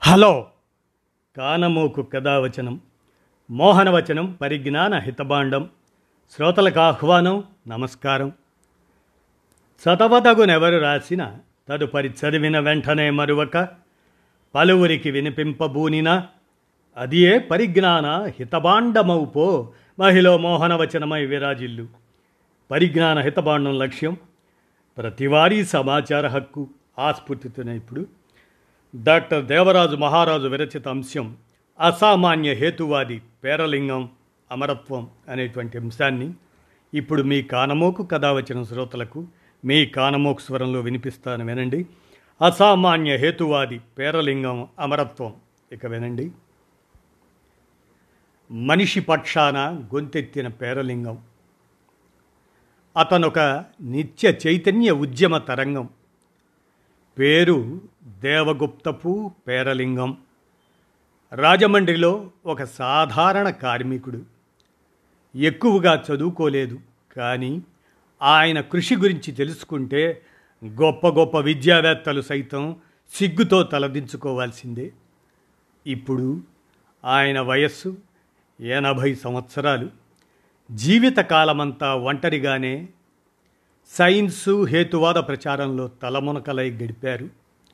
hello కానమోకు కథావచనం మోహనవచనం పరిజ్ఞాన హితబాండం శ్రోతలకు ఆహ్వానం నమస్కారం చదవదగునెవరు రాసిన తదుపరి చదివిన వెంటనే మరువక పలువురికి వినిపింపబూనిన అదియే పరిజ్ఞాన హితబాండమౌపో మహిళ మోహనవచనమై విరాజిల్లు పరిజ్ఞాన హితబాండం లక్ష్యం ప్రతివారీ సమాచార హక్కు ఆస్ఫూర్తితోనే ఇప్పుడు డాక్టర్ దేవరాజు మహారాజు విరచిత అంశం అసామాన్య హేతువాది పేరలింగం అమరత్వం అనేటువంటి అంశాన్ని ఇప్పుడు మీ కానమోకు కథ వచ్చిన శ్రోతలకు మీ కానమోకు స్వరంలో వినిపిస్తాను వినండి అసామాన్య హేతువాది పేరలింగం అమరత్వం ఇక వినండి మనిషి పక్షాన గొంతెత్తిన పేరలింగం అతనొక నిత్య చైతన్య ఉద్యమ తరంగం పేరు దేవగుప్తపు పేరలింగం రాజమండ్రిలో ఒక సాధారణ కార్మికుడు ఎక్కువగా చదువుకోలేదు కానీ ఆయన కృషి గురించి తెలుసుకుంటే గొప్ప గొప్ప విద్యావేత్తలు సైతం సిగ్గుతో తలదించుకోవాల్సిందే ఇప్పుడు ఆయన వయస్సు ఎనభై సంవత్సరాలు జీవితకాలమంతా ఒంటరిగానే సైన్సు హేతువాద ప్రచారంలో తలమునకలై గడిపారు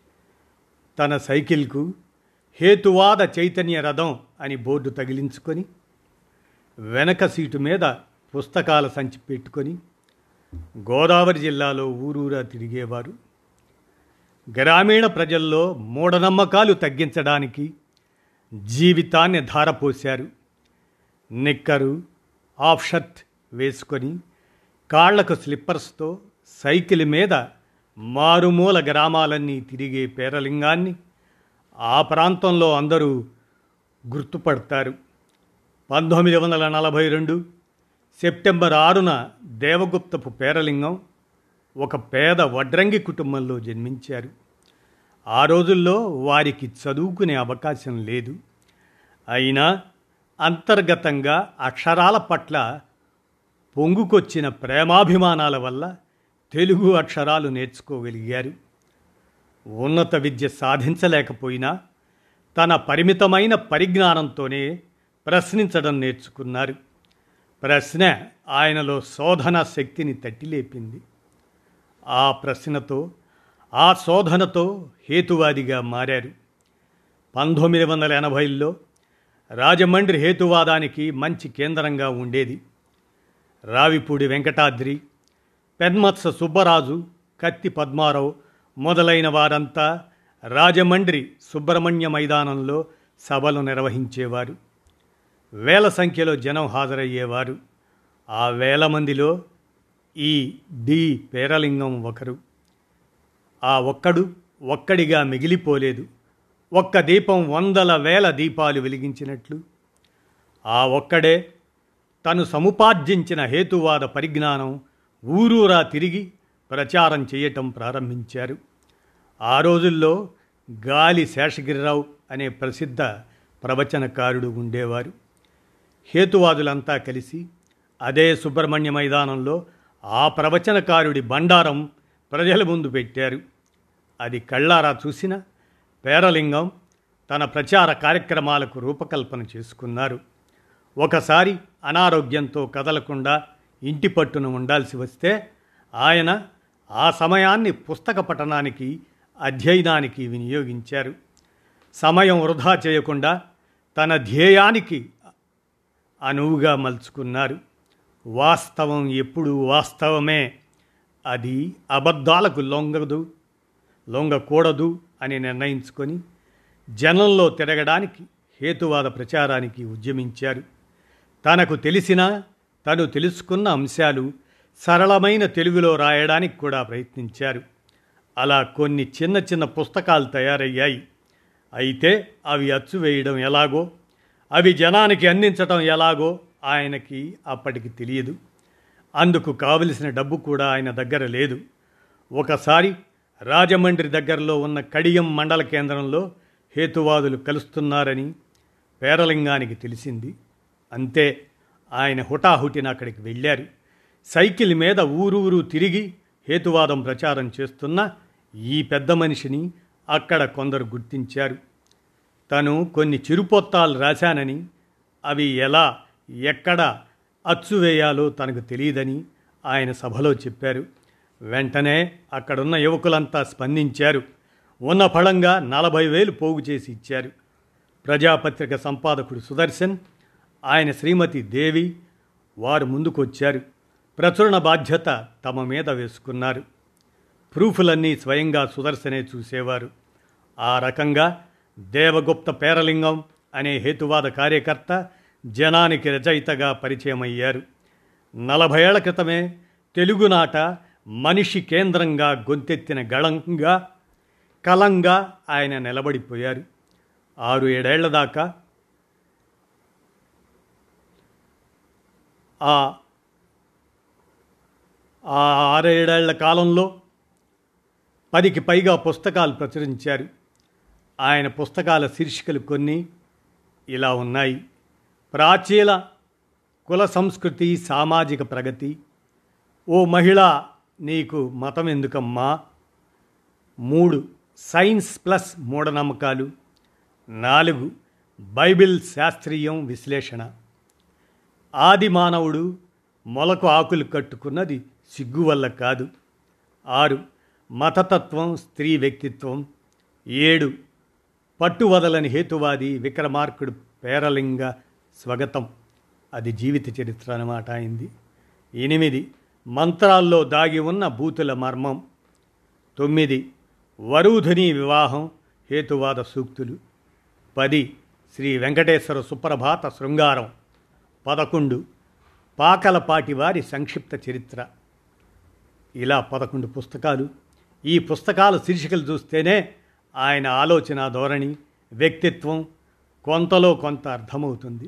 తన సైకిల్కు హేతువాద చైతన్య రథం అని బోర్డు తగిలించుకొని వెనక సీటు మీద పుస్తకాల సంచి పెట్టుకొని గోదావరి జిల్లాలో ఊరూరా తిరిగేవారు గ్రామీణ ప్రజల్లో మూఢనమ్మకాలు తగ్గించడానికి జీవితాన్ని ధారపోశారు నిక్కరు ఆఫ్ షర్ట్ వేసుకొని కాళ్లకు స్లిప్పర్స్తో సైకిల్ మీద మారుమూల గ్రామాలన్నీ తిరిగే పేరలింగాన్ని ఆ ప్రాంతంలో అందరూ గుర్తుపడతారు పంతొమ్మిది వందల నలభై రెండు సెప్టెంబర్ ఆరున దేవగుప్తపు పేరలింగం ఒక పేద వడ్రంగి కుటుంబంలో జన్మించారు ఆ రోజుల్లో వారికి చదువుకునే అవకాశం లేదు అయినా అంతర్గతంగా అక్షరాల పట్ల పొంగుకొచ్చిన ప్రేమాభిమానాల వల్ల తెలుగు అక్షరాలు నేర్చుకోగలిగారు ఉన్నత విద్య సాధించలేకపోయినా తన పరిమితమైన పరిజ్ఞానంతోనే ప్రశ్నించడం నేర్చుకున్నారు ప్రశ్న ఆయనలో శోధన శక్తిని తట్టిలేపింది ఆ ప్రశ్నతో ఆ శోధనతో హేతువాదిగా మారారు పంతొమ్మిది వందల ఎనభైలో రాజమండ్రి హేతువాదానికి మంచి కేంద్రంగా ఉండేది రావిపూడి వెంకటాద్రి పెన్మత్స సుబ్బరాజు కత్తి పద్మారావు మొదలైన వారంతా రాజమండ్రి సుబ్రహ్మణ్య మైదానంలో సభలు నిర్వహించేవారు వేల సంఖ్యలో జనం హాజరయ్యేవారు ఆ వేల మందిలో ఈ డి పేరలింగం ఒకరు ఆ ఒక్కడు ఒక్కడిగా మిగిలిపోలేదు ఒక్క దీపం వందల వేల దీపాలు వెలిగించినట్లు ఆ ఒక్కడే తను సముపార్జించిన హేతువాద పరిజ్ఞానం ఊరూరా తిరిగి ప్రచారం చేయటం ప్రారంభించారు ఆ రోజుల్లో గాలి శేషగిరిరావు అనే ప్రసిద్ధ ప్రవచనకారుడు ఉండేవారు హేతువాదులంతా కలిసి అదే సుబ్రహ్మణ్య మైదానంలో ఆ ప్రవచనకారుడి బండారం ప్రజల ముందు పెట్టారు అది కళ్ళారా చూసిన పేరలింగం తన ప్రచార కార్యక్రమాలకు రూపకల్పన చేసుకున్నారు ఒకసారి అనారోగ్యంతో కదలకుండా ఇంటి పట్టున ఉండాల్సి వస్తే ఆయన ఆ సమయాన్ని పుస్తక పఠనానికి అధ్యయనానికి వినియోగించారు సమయం వృధా చేయకుండా తన ధ్యేయానికి అనువుగా మలుచుకున్నారు వాస్తవం ఎప్పుడు వాస్తవమే అది అబద్ధాలకు లొంగదు లొంగకూడదు అని నిర్ణయించుకొని జనంలో తిరగడానికి హేతువాద ప్రచారానికి ఉద్యమించారు తనకు తెలిసిన తను తెలుసుకున్న అంశాలు సరళమైన తెలుగులో రాయడానికి కూడా ప్రయత్నించారు అలా కొన్ని చిన్న చిన్న పుస్తకాలు తయారయ్యాయి అయితే అవి అచ్చు వేయడం ఎలాగో అవి జనానికి అందించటం ఎలాగో ఆయనకి అప్పటికి తెలియదు అందుకు కావలసిన డబ్బు కూడా ఆయన దగ్గర లేదు ఒకసారి రాజమండ్రి దగ్గరలో ఉన్న కడియం మండల కేంద్రంలో హేతువాదులు కలుస్తున్నారని పేరలింగానికి తెలిసింది అంతే ఆయన హుటాహుటిన అక్కడికి వెళ్ళారు సైకిల్ మీద ఊరూరు తిరిగి హేతువాదం ప్రచారం చేస్తున్న ఈ పెద్ద మనిషిని అక్కడ కొందరు గుర్తించారు తను కొన్ని చిరుపొత్తాలు రాశానని అవి ఎలా ఎక్కడ అచ్చు వేయాలో తనకు తెలియదని ఆయన సభలో చెప్పారు వెంటనే అక్కడున్న యువకులంతా స్పందించారు ఉన్న ఫలంగా నలభై వేలు పోగు చేసి ఇచ్చారు ప్రజాపత్రిక సంపాదకుడు సుదర్శన్ ఆయన శ్రీమతి దేవి వారు ముందుకొచ్చారు ప్రచురణ బాధ్యత తమ మీద వేసుకున్నారు ప్రూఫులన్నీ స్వయంగా సుదర్శనే చూసేవారు ఆ రకంగా దేవగుప్త పేరలింగం అనే హేతువాద కార్యకర్త జనానికి రచయితగా పరిచయమయ్యారు నలభై ఏళ్ల క్రితమే తెలుగునాట మనిషి కేంద్రంగా గొంతెత్తిన గళంగా కలంగా ఆయన నిలబడిపోయారు ఆరు ఏడేళ్ల దాకా ఆ ఆ ఆరేడేళ్ల కాలంలో పదికి పైగా పుస్తకాలు ప్రచురించారు ఆయన పుస్తకాల శీర్షికలు కొన్ని ఇలా ఉన్నాయి ప్రాచీన కుల సంస్కృతి సామాజిక ప్రగతి ఓ మహిళ నీకు మతం ఎందుకమ్మా మూడు సైన్స్ ప్లస్ మూఢనమ్మకాలు నాలుగు బైబిల్ శాస్త్రీయం విశ్లేషణ ఆది మానవుడు మొలకు ఆకులు కట్టుకున్నది సిగ్గు వల్ల కాదు ఆరు మతతత్వం స్త్రీ వ్యక్తిత్వం ఏడు పట్టువదలని హేతువాది విక్రమార్కుడు పేరలింగ స్వగతం అది జీవిత చరిత్ర అన్నమాట అయింది ఎనిమిది మంత్రాల్లో దాగి ఉన్న బూతుల మర్మం తొమ్మిది వరూధుని వివాహం హేతువాద సూక్తులు పది శ్రీ వెంకటేశ్వర సుప్రభాత శృంగారం పదకొండు పాకలపాటి వారి సంక్షిప్త చరిత్ర ఇలా పదకొండు పుస్తకాలు ఈ పుస్తకాల శీర్షికలు చూస్తేనే ఆయన ఆలోచన ధోరణి వ్యక్తిత్వం కొంతలో కొంత అర్థమవుతుంది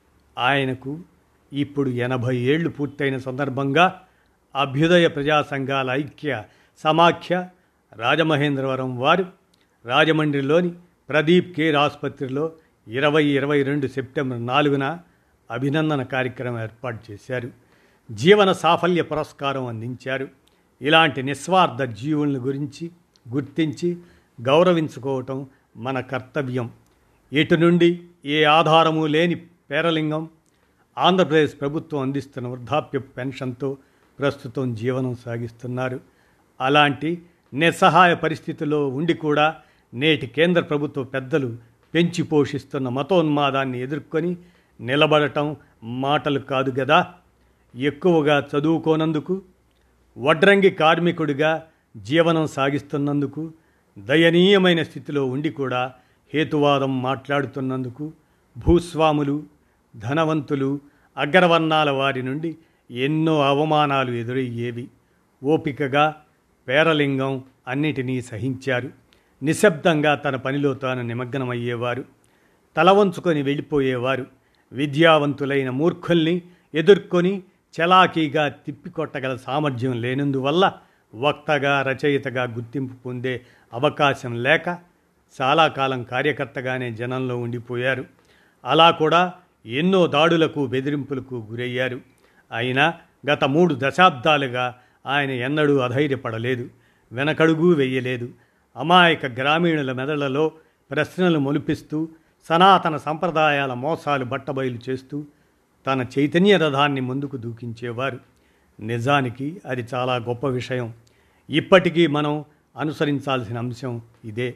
ఆయనకు ఇప్పుడు ఎనభై ఏళ్ళు పూర్తయిన సందర్భంగా అభ్యుదయ ప్రజా సంఘాల ఐక్య సమాఖ్య రాజమహేంద్రవరం వారు రాజమండ్రిలోని ప్రదీప్ కేర్ ఆసుపత్రిలో ఇరవై ఇరవై రెండు సెప్టెంబర్ నాలుగున అభినందన కార్యక్రమం ఏర్పాటు చేశారు జీవన సాఫల్య పురస్కారం అందించారు ఇలాంటి నిస్వార్థ జీవులను గురించి గుర్తించి గౌరవించుకోవటం మన కర్తవ్యం ఇటు నుండి ఏ ఆధారము లేని పేరలింగం ఆంధ్రప్రదేశ్ ప్రభుత్వం అందిస్తున్న వృద్ధాప్య పెన్షన్తో ప్రస్తుతం జీవనం సాగిస్తున్నారు అలాంటి నిస్సహాయ పరిస్థితిలో ఉండి కూడా నేటి కేంద్ర ప్రభుత్వ పెద్దలు పెంచి పోషిస్తున్న మతోన్మాదాన్ని ఎదుర్కొని నిలబడటం మాటలు కాదు గదా ఎక్కువగా చదువుకోనందుకు వడ్రంగి కార్మికుడిగా జీవనం సాగిస్తున్నందుకు దయనీయమైన స్థితిలో ఉండి కూడా హేతువాదం మాట్లాడుతున్నందుకు భూస్వాములు ధనవంతులు అగ్రవర్ణాల వారి నుండి ఎన్నో అవమానాలు ఎదురయ్యేవి ఓపికగా పేరలింగం అన్నిటినీ సహించారు నిశ్శబ్దంగా తన పనిలో తాను నిమగ్నమయ్యేవారు తల వంచుకొని వెళ్ళిపోయేవారు విద్యావంతులైన మూర్ఖుల్ని ఎదుర్కొని చలాకీగా తిప్పికొట్టగల సామర్థ్యం లేనందువల్ల వక్తగా రచయితగా గుర్తింపు పొందే అవకాశం లేక చాలా కాలం కార్యకర్తగానే జనంలో ఉండిపోయారు అలా కూడా ఎన్నో దాడులకు బెదిరింపులకు గురయ్యారు అయినా గత మూడు దశాబ్దాలుగా ఆయన ఎన్నడూ అధైర్యపడలేదు వెనకడుగు వెయ్యలేదు అమాయక గ్రామీణుల మెదళ్లలో ప్రశ్నలు మొలిపిస్తూ సనాతన సంప్రదాయాల మోసాలు బట్టబయలు చేస్తూ తన చైతన్య రథాన్ని ముందుకు దూకించేవారు నిజానికి అది చాలా గొప్ప విషయం ఇప్పటికీ మనం అనుసరించాల్సిన అంశం ఇదే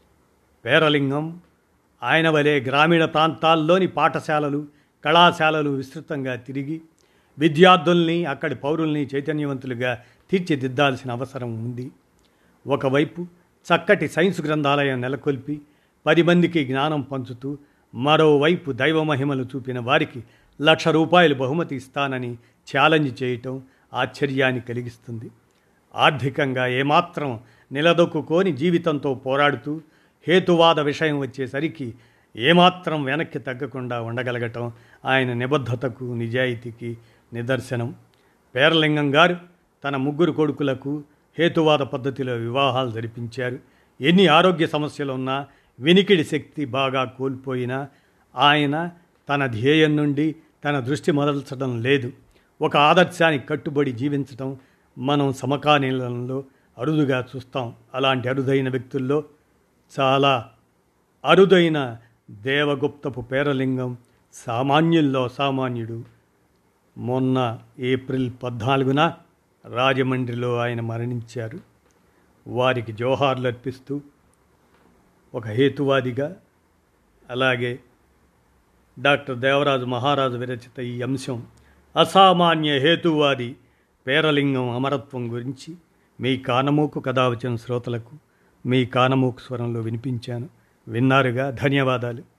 పేరలింగం ఆయన వలె గ్రామీణ ప్రాంతాల్లోని పాఠశాలలు కళాశాలలు విస్తృతంగా తిరిగి విద్యార్థుల్ని అక్కడి పౌరుల్ని చైతన్యవంతులుగా తీర్చిదిద్దాల్సిన అవసరం ఉంది ఒకవైపు చక్కటి సైన్స్ గ్రంథాలయం నెలకొల్పి పది మందికి జ్ఞానం పంచుతూ మరోవైపు దైవ మహిమలు చూపిన వారికి లక్ష రూపాయలు బహుమతి ఇస్తానని ఛాలెంజ్ చేయటం ఆశ్చర్యాన్ని కలిగిస్తుంది ఆర్థికంగా ఏమాత్రం నిలదొక్కుకొని జీవితంతో పోరాడుతూ హేతువాద విషయం వచ్చేసరికి ఏమాత్రం వెనక్కి తగ్గకుండా ఉండగలగటం ఆయన నిబద్ధతకు నిజాయితీకి నిదర్శనం పేరలింగం గారు తన ముగ్గురు కొడుకులకు హేతువాద పద్ధతిలో వివాహాలు జరిపించారు ఎన్ని ఆరోగ్య సమస్యలున్నా వినికిడి శక్తి బాగా కోల్పోయినా ఆయన తన ధ్యేయం నుండి తన దృష్టి మరల్చడం లేదు ఒక ఆదర్శానికి కట్టుబడి జీవించటం మనం సమకాలీనంలో అరుదుగా చూస్తాం అలాంటి అరుదైన వ్యక్తుల్లో చాలా అరుదైన దేవగుప్తపు పేరలింగం సామాన్యుల్లో సామాన్యుడు మొన్న ఏప్రిల్ పద్నాలుగున రాజమండ్రిలో ఆయన మరణించారు వారికి జోహార్లు అర్పిస్తూ ఒక హేతువాదిగా అలాగే డాక్టర్ దేవరాజు మహారాజు విరచిత ఈ అంశం అసామాన్య హేతువాది పేరలింగం అమరత్వం గురించి మీ కానమూకు కథ వచ్చిన శ్రోతలకు మీ కానమూకు స్వరంలో వినిపించాను విన్నారుగా ధన్యవాదాలు